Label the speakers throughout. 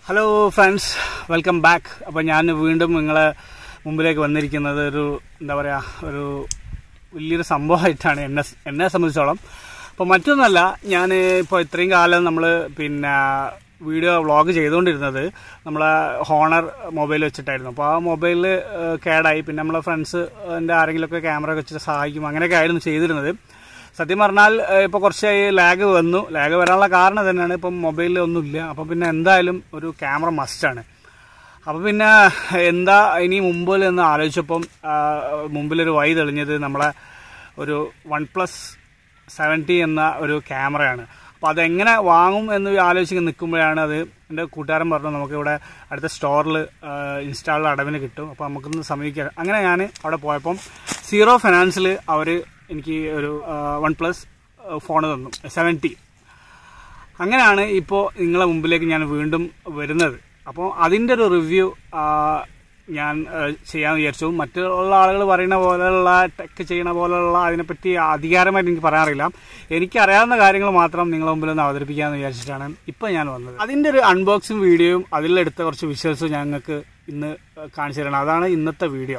Speaker 1: Hello friends welcome back അപ്പോൾ ഞാൻ വീണ്ടും നിങ്ങളെ മുമ്പിലേക്ക് വന്നിരിക്കുന്നത് ഒരു എന്താ പറയുക ഒരു വലിയൊരു സംഭവമായിട്ടാണ് എന്നെ എന്നെ സംബന്ധിച്ചോളം അപ്പോൾ മറ്റൊന്നല്ല ഞാൻ ഇപ്പോൾ ഇത്രയും കാലം നമ്മൾ പിന്നെ വീഡിയോ വ്ളോഗ് ചെയ്തുകൊണ്ടിരുന്നത് നമ്മളെ ഹോണർ മൊബൈൽ വെച്ചിട്ടായിരുന്നു അപ്പോൾ ആ മൊബൈലിൽ കേടായി പിന്നെ നമ്മളെ ഫ്രണ്ട്സ് എൻ്റെ ആരെങ്കിലുമൊക്കെ ക്യാമറ വെച്ചിട്ട് സഹായിക്കും അങ്ങനെയൊക്കെ ആയിരുന്നു ചെയ്തിരുന്നത് സത്യം പറഞ്ഞാൽ ഇപ്പോൾ കുറച്ചായി ലാഗ് വന്നു ലാഗ് വരാനുള്ള കാരണം തന്നെയാണ് ഇപ്പം മൊബൈലിൽ ഒന്നുമില്ല അപ്പം പിന്നെ എന്തായാലും ഒരു ക്യാമറ മസ്റ്റാണ് അപ്പം പിന്നെ എന്താ ഇനി മുമ്പിൽ എന്ന് ആലോചിച്ചപ്പം ആ, മുമ്പിലൊരു വഴി തെളിഞ്ഞത് നമ്മളെ ഒരു വൺ പ്ലസ് സെവൻറ്റി എന്ന ഒരു ക്യാമറയാണ് അപ്പോൾ അതെങ്ങനെ വാങ്ങും എന്ന് ആലോചിച്ച് നിൽക്കുമ്പോഴാണ് അത് എൻ്റെ കൂട്ടുകാരൻ പറഞ്ഞു നമുക്കിവിടെ അടുത്ത സ്റ്റോറിൽ ഇൻസ്റ്റാളിൽ അടവിന് കിട്ടും അപ്പോൾ നമുക്കൊന്ന് സമീപിക്കാം അങ്ങനെ ഞാൻ അവിടെ പോയപ്പം സീറോ ഫിനാൻസിൽ അവർ എനിക്ക് ഒരു വൺ പ്ലസ് ഫോൺ തന്നു സെവൻറ്റി അങ്ങനെയാണ് ഇപ്പോൾ നിങ്ങളെ മുമ്പിലേക്ക് ഞാൻ വീണ്ടും വരുന്നത് അപ്പോൾ അതിൻ്റെ ഒരു റിവ്യൂ ഞാൻ ആ, ചെയ്യാൻ വിചാരിച്ചു മറ്റുള്ള ആളുകൾ പറയുന്ന പോലെയുള്ള ടെക്ക് ചെയ്യുന്ന പോലെയുള്ള അതിനെപ്പറ്റി അധികാരമായിട്ട് എനിക്ക് പറയാറില്ല എനിക്കറിയാവുന്ന കാര്യങ്ങൾ മാത്രം നിങ്ങളെ മുമ്പിൽ ഒന്ന് അവതരിപ്പിക്കാമെന്ന് വിചാരിച്ചിട്ടാണ് ഇപ്പോൾ ഞാൻ വന്നത് അതിൻ്റെ ഒരു അൺബോക്സിങ് വീഡിയോയും അതിലെടുത്ത കുറച്ച് വിഷ്വൽസും ഞങ്ങൾക്ക് ഇന്ന് കാണിച്ചു തരണം അതാണ് ഇന്നത്തെ വീഡിയോ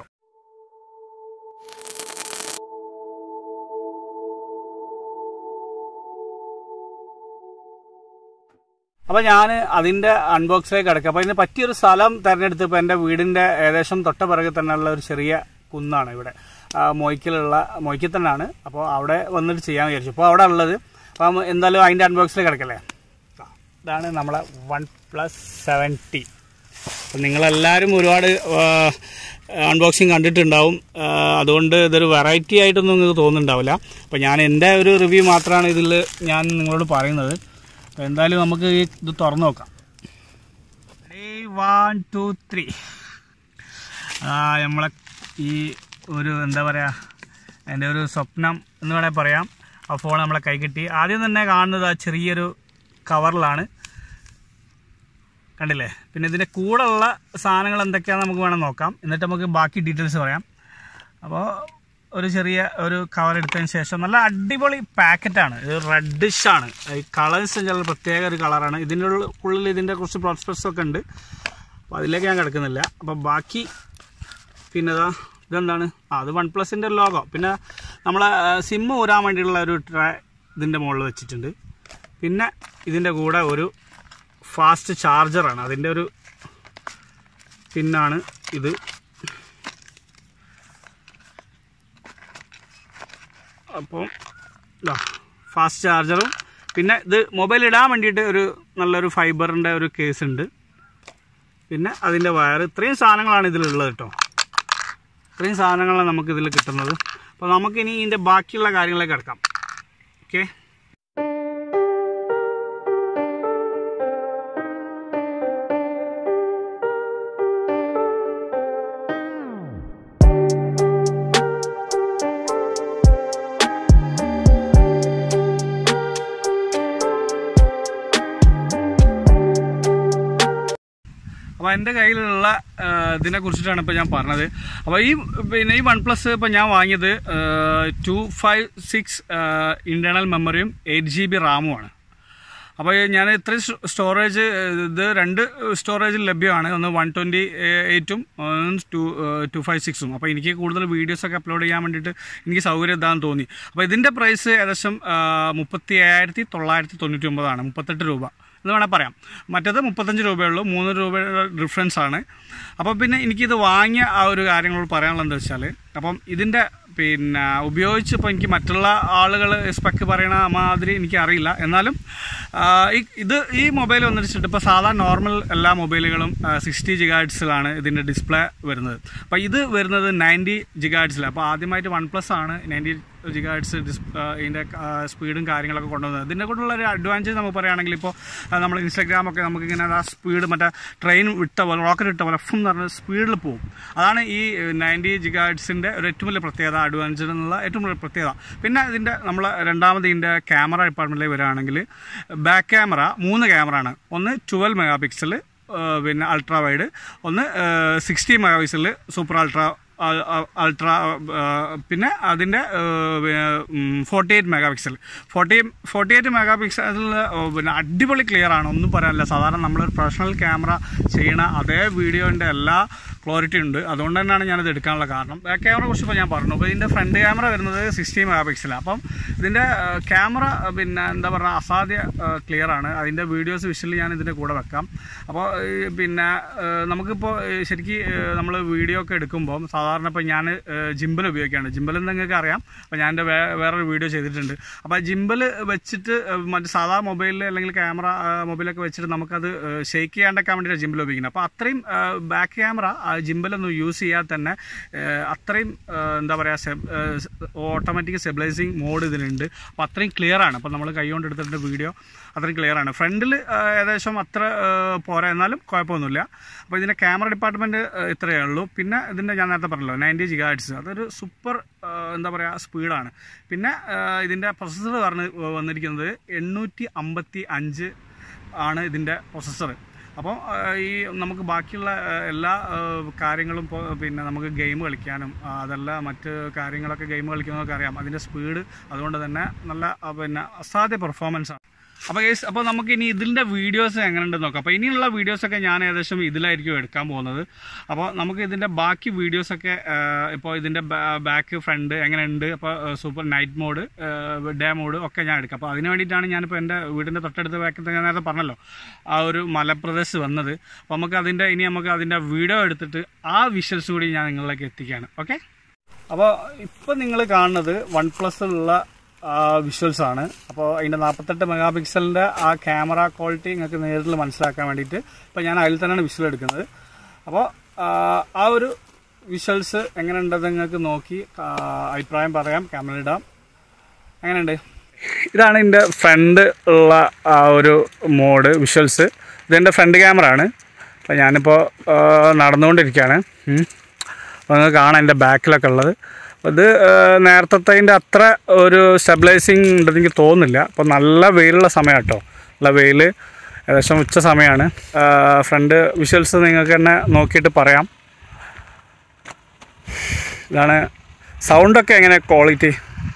Speaker 1: അപ്പോൾ ഞാൻ അതിൻ്റെ അൺബോക്സിലേക്ക് കിടക്കുക അപ്പോൾ ഇതിന് പറ്റിയൊരു സ്ഥലം തിരഞ്ഞെടുത്തപ്പോൾ എൻ്റെ വീടിൻ്റെ ഏകദേശം തൊട്ട പിറകെ തന്നെയുള്ള ഒരു ചെറിയ കുന്നാണ് ഇവിടെ ആ, മൊയ്ക്കലുള്ള മൊയ്ക്കിൽ തന്നെയാണ് അപ്പോൾ അവിടെ വന്നിട്ട് ചെയ്യാൻ വിചാരിച്ചു അപ്പോൾ അവിടെ ഉള്ളത് അപ്പം എന്തായാലും അതിൻ്റെ അൺബോക്സിലേക്ക് കിടക്കല്ലേ ആ, ഇതാണ് നമ്മളെ വൺ പ്ലസ് സെവൻറ്റി അപ്പം നിങ്ങളെല്ലാവരും ഒരുപാട് അൺബോക്സിങ് കണ്ടിട്ടുണ്ടാവും ആ, അതുകൊണ്ട് ഇതൊരു വെറൈറ്റി ആയിട്ടൊന്നും നിങ്ങൾക്ക് തോന്നുന്നുണ്ടാവില്ല അപ്പോൾ ഞാൻ എൻ്റെ ഒരു റിവ്യൂ മാത്രമാണ് ഇതിൽ ഞാൻ നിങ്ങളോട് പറയുന്നത് അപ്പോൾ എന്തായാലും നമുക്ക് ഈ ഇത് തുറന്നു നോക്കാം വൺ ടു ത്രീ നമ്മളെ ഈ ഒരു എന്താ പറയുക എൻ്റെ ഒരു സ്വപ്നം എന്ന് വേണമെങ്കിൽ പറയാം ആ ഫോൺ നമ്മളെ കൈ കിട്ടി ആദ്യം തന്നെ കാണുന്നത് ആ ചെറിയൊരു കവറിലാണ് കണ്ടില്ലേ പിന്നെ ഇതിൻ്റെ കൂടെയുള്ള സാധനങ്ങൾ എന്തൊക്കെയാണെന്ന് നമുക്ക് വേണം നോക്കാം എന്നിട്ട് നമുക്ക് ബാക്കി ഡീറ്റെയിൽസ് പറയാം അപ്പോൾ ഒരു ചെറിയ ഒരു കവർ എടുത്തതിന് ശേഷം നല്ല അടിപൊളി പാക്കറ്റാണ് ഇത് റെഡിഷ് ആണ് ഈ കളേഴ്സ് ചില പ്രത്യേക ഒരു കളറാണ് ഇതിൻ്റെ ഉള്ളിൽ- ഉള്ളിൽ ഇതിൻ്റെ കുറച്ച് പ്രോസ്പെക്ട്സ് ഒക്കെ ഉണ്ട് അപ്പോൾ അതിലേക്ക് ഞാൻ കിടക്കുന്നില്ല അപ്പോൾ ബാക്കി പിന്നെ ഇതാ ഇതെന്താണ് ആ അത് വൺ പ്ലസിൻ്റെ ലോഗോ പിന്നെ നമ്മളെ സിം ഊരാൻ വേണ്ടിയുള്ള ഒരു ട്രേ ഇതിൻ്റെ മുകളിൽ വെച്ചിട്ടുണ്ട് പിന്നെ ഇതിൻ്റെ കൂടെ ഒരു ഫാസ്റ്റ് ചാർജറാണ് അതിൻ്റെ ഒരു പിന്നാണ് ഇത് അപ്പം ഇതാ ഫാസ്റ്റ് ചാർജറും പിന്നെ ഇത് മൊബൈൽ ഇടാൻ വേണ്ടിയിട്ട് ഒരു നല്ലൊരു ഫൈബറിൻ്റെ ഒരു കേസ് ഉണ്ട് പിന്നെ അതിൻ്റെ വയർ ഇത്രയും സാധനങ്ങളാണ് ഇതിലുള്ളത് കേട്ടോ ഇത്രയും സാധനങ്ങളാണ് നമുക്ക് ഇതിൽ കിട്ടുന്നത് അപ്പോൾ നമുക്കിനി ഇതിൻ്റെ ബാക്കിയുള്ള കാര്യങ്ങളിലേക്ക് കിടക്കാം ഓക്കെ അപ്പോൾ എൻ്റെ കയ്യിലുള്ള ആ, ഇതിനെ കുറിച്ചിട്ടാണ് ഇപ്പോൾ ഞാൻ പറഞ്ഞത് അപ്പോൾ ഈ പിന്നെ ഈ വൺ പ്ലസ് ഇപ്പോൾ ഞാൻ വാങ്ങിയത് ടു ഫൈവ് സിക്സ് ഇൻറ്റേർണൽ മെമ്മറിയും എയ്റ്റ് ജി ബി റാമുമാണ് അപ്പോൾ ഞാൻ ഇത്രയും സ്റ്റോറേജ് ഇത് രണ്ട് സ്റ്റോറേജിൽ ലഭ്യമാണ് ഒന്ന് വൺ ട്വൻറ്റി എയ്റ്റും ടു ടു ഫൈവ് സിക്സും അപ്പോൾ എനിക്ക് കൂടുതൽ വീഡിയോസൊക്കെ അപ്ലോഡ് ചെയ്യാൻ വേണ്ടിയിട്ട് എനിക്ക് സൗകര്യം ഇതാന്ന് തോന്നി അപ്പോൾ ഇതിൻ്റെ പ്രൈസ് ഏകദേശം മുപ്പത്തി ഏഴായിരത്തി തൊള്ളായിരത്തി തൊണ്ണൂറ്റി ഒമ്പതാണ് മുപ്പത്തെട്ട് രൂപ എന്ന് വേണേൽ പറയാം മറ്റേത് മുപ്പത്തഞ്ച് രൂപയുള്ളൂ മൂന്ന് രൂപയുടെ ഡിഫറൻസ് ആണ് അപ്പോൾ പിന്നെ എനിക്കിത് വാങ്ങിയ ആ ഒരു കാര്യങ്ങളോട് പറയാനുള്ളത് എന്താ വെച്ചാൽ അപ്പം ഇതിൻ്റെ പിന്നെ ഉപയോഗിച്ച് ഇപ്പോൾ എനിക്ക് മറ്റുള്ള ആളുകൾ സ്പെക്ക് പറയണ മാതിരി എനിക്ക് അറിയില്ല എന്നാലും ആ, ഈ ഇത് ഈ മൊബൈൽ വന്നിട്ട് ഇപ്പോൾ സാധാരണ നോർമൽ എല്ലാ മൊബൈലുകളും സിക്സ്റ്റി ജിഗാഡ്സിലാണ് ഇതിൻ്റെ ഡിസ്പ്ലേ വരുന്നത് അപ്പോൾ ഇത് വരുന്നത് നയൻറ്റി ജിഗാഡ്സിലാണ് അപ്പോൾ ആദ്യമായിട്ട് വൺ പ്ലസ് ആണ് നയൻറ്റി ജിഗാഡ്സ് ഡിസ് ഇതിൻ്റെ സ്പീഡും കാര്യങ്ങളൊക്കെ കൊണ്ടുവന്നത് ഇതിൻ്റെ കൊണ്ടുള്ള ഒരു അഡ്വാൻറ്റേജ് നമുക്ക് പറയുകയാണെങ്കിൽ ഇപ്പോൾ നമ്മൾ ഇൻസ്റ്റാഗ്രാമൊക്കെ നമുക്കിങ്ങനെ ആ സ്പീഡ് മറ്റേ ട്രെയിൻ വിട്ട പോലെ റോക്കറ്റ് ഇട്ട പോലെ ഫും എന്ന് പറഞ്ഞ സ്പീഡിൽ പോകും അതാണ് ഈ നയൻറ്റി ജിഗാഡ്സിൻ്റെ ഒരു ഏറ്റവും വലിയ പ്രത്യേകത അഡ്വാൻറ്റേജ് എന്നുള്ള ഏറ്റവും വലിയ പ്രത്യേകത പിന്നെ ഇതിൻ്റെ നമ്മൾ രണ്ടാമത് ഇതിൻ്റെ ക്യാമറ ഡിപ്പാർട്ട്മെൻറ്റിലേക്ക് വരികയാണെങ്കിൽ ബാക്ക് ക്യാമറ മൂന്ന് ക്യാമറ ആണ് ഒന്ന് ട്വൽവ് മെഗാ പിക്സൽ പിന്നെ അൾട്രാ വൈഡ് ഒന്ന് sixty megapixel super ultra ultra പിന്നെ അതിൻ്റെ forty eight megapixel forty forty eight mega പിക്സലിൽ പിന്നെ അടിപൊളി ക്ലിയർ ആണ് ഒന്നും പറയാനില്ല സാധാരണ നമ്മളൊരു പ്രൊഫഷണൽ ക്യാമറ ചെയ്യണ അതേ വീഡിയോൻ്റെ എല്ലാ ക്ലോറിറ്റി ഉണ്ട് അതുകൊണ്ട് തന്നെയാണ് ഞാനിത് എടുക്കാനുള്ള കാരണം ബാക്ക് ക്യാമറ കുറിച്ച് ഇപ്പോൾ ഞാൻ പറഞ്ഞു അപ്പോൾ ഇതിൻ്റെ ഫ്രണ്ട് ക്യാമറ വരുന്നത് സിക്സ്റ്റി മെഗാ പിക്സലാണ് അപ്പം ഇതിൻ്റെ ക്യാമറ പിന്നെ എന്താ പറയുക അസാധ്യ ക്ലിയർ ആണ് അതിൻ്റെ വീഡിയോസ് വിഷ്വലി ഞാൻ ഇതിൻ്റെ കൂടെ വെക്കാം അപ്പോൾ ഈ പിന്നെ ഏഹ്, നമുക്കിപ്പോൾ ഏഹ്, ശരിക്കും നമ്മൾ വീഡിയോ ഒക്കെ എടുക്കുമ്പോൾ സാധാരണ ഇപ്പോൾ ഞാൻ ജിമ്പൽ ഉപയോഗിക്കുകയാണ് ജിമ്പൽ നിങ്ങൾക്ക് അറിയാം അപ്പോൾ ഞാൻ എൻ്റെ വേ വേറൊരു വീഡിയോ ചെയ്തിട്ടുണ്ട് അപ്പോൾ ജിമ്പൽ വെച്ചിട്ട് ഏഹ്, മറ്റ് സാധാ മൊബൈലിൽ അല്ലെങ്കിൽ ക്യാമറ മൊബൈലൊക്കെ വെച്ചിട്ട് നമുക്കത് ഷെയ്ക്ക് ചെയ്യാണ്ടൊക്കെ വേണ്ടിയിട്ട് ജിമ്പൽ ഉപയോഗിക്കുന്നത് അപ്പോൾ അത്രയും ബാക്ക് ക്യാമറ ജിമ്പലൊന്നും യൂസ് ചെയ്യാതെ തന്നെ ഏഹ്, അത്രയും ഏഹ്, എന്താ പറയുക ഓട്ടോമാറ്റിക് സ്റ്റെബിലൈസിങ് മോഡ് ഇതിലുണ്ട് അപ്പോൾ അത്രയും ക്ലിയർ ആണ് അപ്പോൾ നമ്മൾ കൈ കൊണ്ട് എടുത്തിട്ട് വീഡിയോ അത്രയും ക്ലിയർ ആണ് ഫ്രണ്ടിൽ ഏകദേശം അത്ര ഏഹ്, പോരാ എന്നാലും കുഴപ്പമൊന്നുമില്ല അപ്പോൾ ഇതിൻ്റെ ക്യാമറ ഡിപ്പാർട്ട്മെൻറ്റ് ഇത്രയേ ഉള്ളൂ പിന്നെ ഇതിൻ്റെ ഞാൻ നേരത്തെ പറഞ്ഞല്ലോ നയൻറ്റി ജിഗാ ഹെഡ്സ് അതൊരു സൂപ്പർ എന്താ പറയുക സ്പീഡാണ് പിന്നെ ഏഹ്, ഇതിൻ്റെ പ്രൊസസ്സർ പറഞ്ഞ് വന്നിരിക്കുന്നത് എണ്ണൂറ്റി അമ്പത്തി അഞ്ച് ആണ് ഇതിൻ്റെ പ്രൊസസ്സർ അപ്പോൾ ഈ നമുക്ക് ബാക്കിയുള്ള ആ, എല്ലാ ആ, കാര്യങ്ങളും ഇപ്പോൾ പിന്നെ നമുക്ക് ഗെയിം കളിക്കാനും ആ, അതല്ല മറ്റ് കാര്യങ്ങളൊക്കെ ഗെയിം കളിക്കുന്നതൊക്കെ അറിയാം അതിൻ്റെ സ്പീഡ് അതുകൊണ്ട് തന്നെ നല്ല ആ, പിന്നെ അസാധ്യ പെർഫോമൻസ് ആണ് അപ്പോൾ കേസ് അപ്പോൾ നമുക്ക് ഇനി ഇതിൻ്റെ വീഡിയോസ് എങ്ങനെയുണ്ടെന്ന് നോക്കാം അപ്പോൾ ഇനിയുള്ള വീഡിയോസൊക്കെ ഞാൻ ഏകദേശം ഇതിലായിരിക്കും എടുക്കാൻ പോകുന്നത് അപ്പോൾ നമുക്ക് ഇതിൻ്റെ ബാക്കി വീഡിയോസൊക്കെ ഇപ്പോൾ ഇതിൻ്റെ ബാക്ക് ഫ്രണ്ട് എങ്ങനെയുണ്ട് അപ്പോൾ super night mode day mode ഒക്കെ ഞാൻ എടുക്കാം അപ്പോൾ അതിന് വേണ്ടിയിട്ടാണ് ഞാനിപ്പോൾ എൻ്റെ വീടിൻ്റെ തൊട്ടടുത്ത ബാക്കിൽ ഞാൻ നേരത്തെ പറഞ്ഞല്ലോ ആ ഒരു മലപ്രദേശ് വന്നത് അപ്പോൾ നമുക്ക് അതിൻ്റെ ഇനി നമുക്ക് അതിൻ്റെ വീഡിയോ എടുത്തിട്ട് ആ വിഷ്വൽസ് കൂടി ഞാൻ നിങ്ങളിലേക്ക് എത്തിക്കുകയാണ് ഓക്കെ അപ്പോൾ ഇപ്പോൾ നിങ്ങൾ കാണുന്നത് വൺ പ്ലസ്സിലുള്ള വിഷ്വൽസ് ആണ് അപ്പോൾ അതിൻ്റെ നാൽപ്പത്തെട്ട് മെഗാ പിക്സലിൻ്റെ ആ ക്യാമറ ക്വാളിറ്റി നിങ്ങൾക്ക് നേരിൽ മനസ്സിലാക്കാൻ വേണ്ടിയിട്ട് ഇപ്പോൾ ഞാൻ അതിൽ തന്നെയാണ് വിഷ്വൽ എടുക്കുന്നത് അപ്പോൾ ആ, ആ ഒരു വിഷ്വൽസ് എങ്ങനെയുണ്ടെന്ന് നിങ്ങൾക്ക് നോക്കി ആ, അഭിപ്രായം പറയാം ക്യാമറ ഇടാം എങ്ങനെയുണ്ട് ഇതാണ് എൻ്റെ ഫ്രണ്ട് ഉള്ള ആ ഒരു മോഡ് വിഷ്വൽസ് ഇതെൻ്റെ ഫ്രണ്ട് ക്യാമറ ആണ് അപ്പോൾ ഞാനിപ്പോൾ ആ, നടന്നുകൊണ്ടിരിക്കുകയാണ് ഉം. അപ്പോൾ നിങ്ങൾക്ക് കാണാം എൻ്റെ ബാക്കിലൊക്കെ ഉള്ളത് അപ്പോൾ ഇത് നേരത്തതിൻ്റെ അത്ര ഒരു സ്റ്റെബിലൈസിങ് ഉണ്ടെന്ന് എനിക്ക് തോന്നുന്നില്ല അപ്പോൾ നല്ല വെയിലുള്ള സമയം കേട്ടോ നല്ല വെയിൽ ഏകദേശം ഉച്ച സമയമാണ് ഫ്രണ്ട് വിഷ്വൽസ് നിങ്ങൾക്ക് തന്നെ നോക്കിയിട്ട് പറയാം ഇതാണ് സൗണ്ടൊക്കെ എങ്ങനെ ക്വാളിറ്റി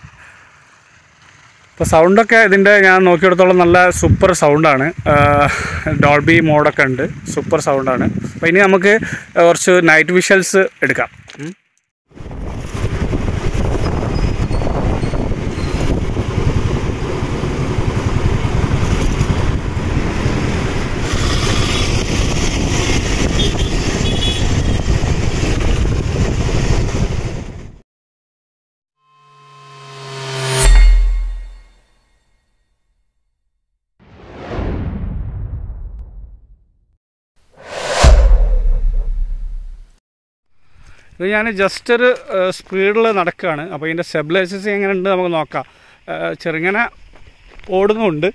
Speaker 1: ഇപ്പോൾ സൗണ്ടൊക്കെ ഇതിൻ്റെ ഞാൻ നോക്കിയെടുത്തോളം നല്ല സൂപ്പർ സൗണ്ടാണ് ഡോൾബി മോഡൊക്കെ ഉണ്ട് സൂപ്പർ സൗണ്ടാണ് അപ്പോൾ ഇനി നമുക്ക് കുറച്ച് നൈറ്റ് വിഷ്വൽസ് എടുക്കാം ഉം. ഇത് ഞാൻ ജസ്റ്റ് ഒരു സ്പീഡിൽ നടക്കുകയാണ് അപ്പോൾ ഇതിൻ്റെ സ്റ്റെബിലൈസേഴ്സ് എങ്ങനെ ഉണ്ട് നമുക്ക് നോക്കാം ഏഹ് ചെറുങ്ങനെ ഓടുന്നുണ്ട്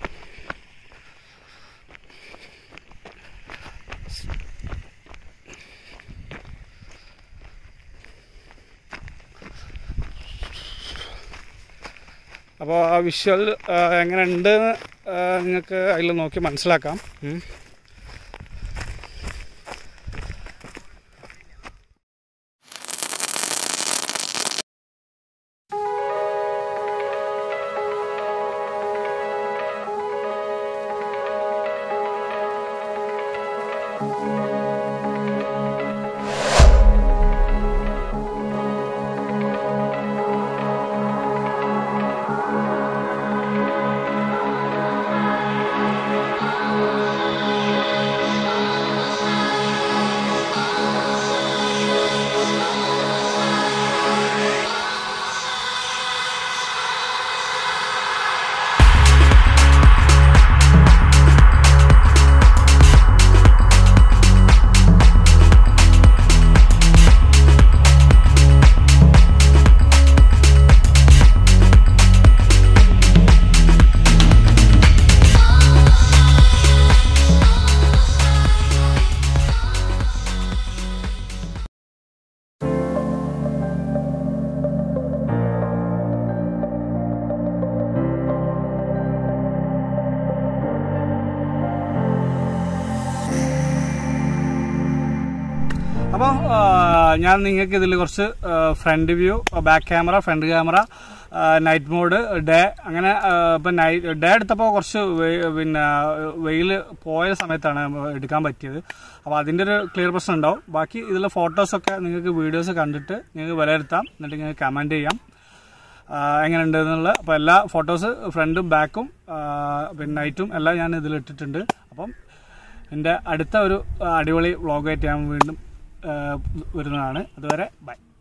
Speaker 1: അപ്പോൾ ആ വിഷ്വൽ എങ്ങനെ ഉണ്ട് നിങ്ങൾക്ക് അതിൽ നോക്കി മനസ്സിലാക്കാം ഉം. അപ്പോൾ ഞാൻ നിങ്ങൾക്ക് ഇതിൽ കുറച്ച് front view back camera front camera night mode day അങ്ങനെ ഇപ്പം നൈറ്റ് ഡേ എടുത്തപ്പോൾ കുറച്ച് വെ- പിന്നെ വെയിൽ പോയ സമയത്താണ് എടുക്കാൻ പറ്റിയത് അപ്പോൾ അതിൻ്റെ ഒരു ക്ലിയർ പ്രശ്നം ഉണ്ടാവും ബാക്കി ഇതിലെ ഫോട്ടോസൊക്കെ നിങ്ങൾക്ക് വീഡിയോസ് കണ്ടിട്ട് നിങ്ങൾക്ക് വിലയിരുത്താം എന്നിട്ട് നിങ്ങൾക്ക് കമൻറ്റ് ചെയ്യാം ആ, എങ്ങനെയുണ്ട് എന്നുള്ള അപ്പോൾ എല്ലാ ഫോട്ടോസ് ഫ്രണ്ടും ബാക്കും പിന്നെ നൈറ്റും എല്ലാം ഞാൻ ഇതിൽ ഇട്ടിട്ടുണ്ട് അപ്പം എൻ്റെ അടുത്ത ഒരു ആ, അടിപൊളി വ്ളോഗായിട്ട് ഞാൻ വീണ്ടും ആ, വരുന്നതാണ് അതുവരെ ബൈ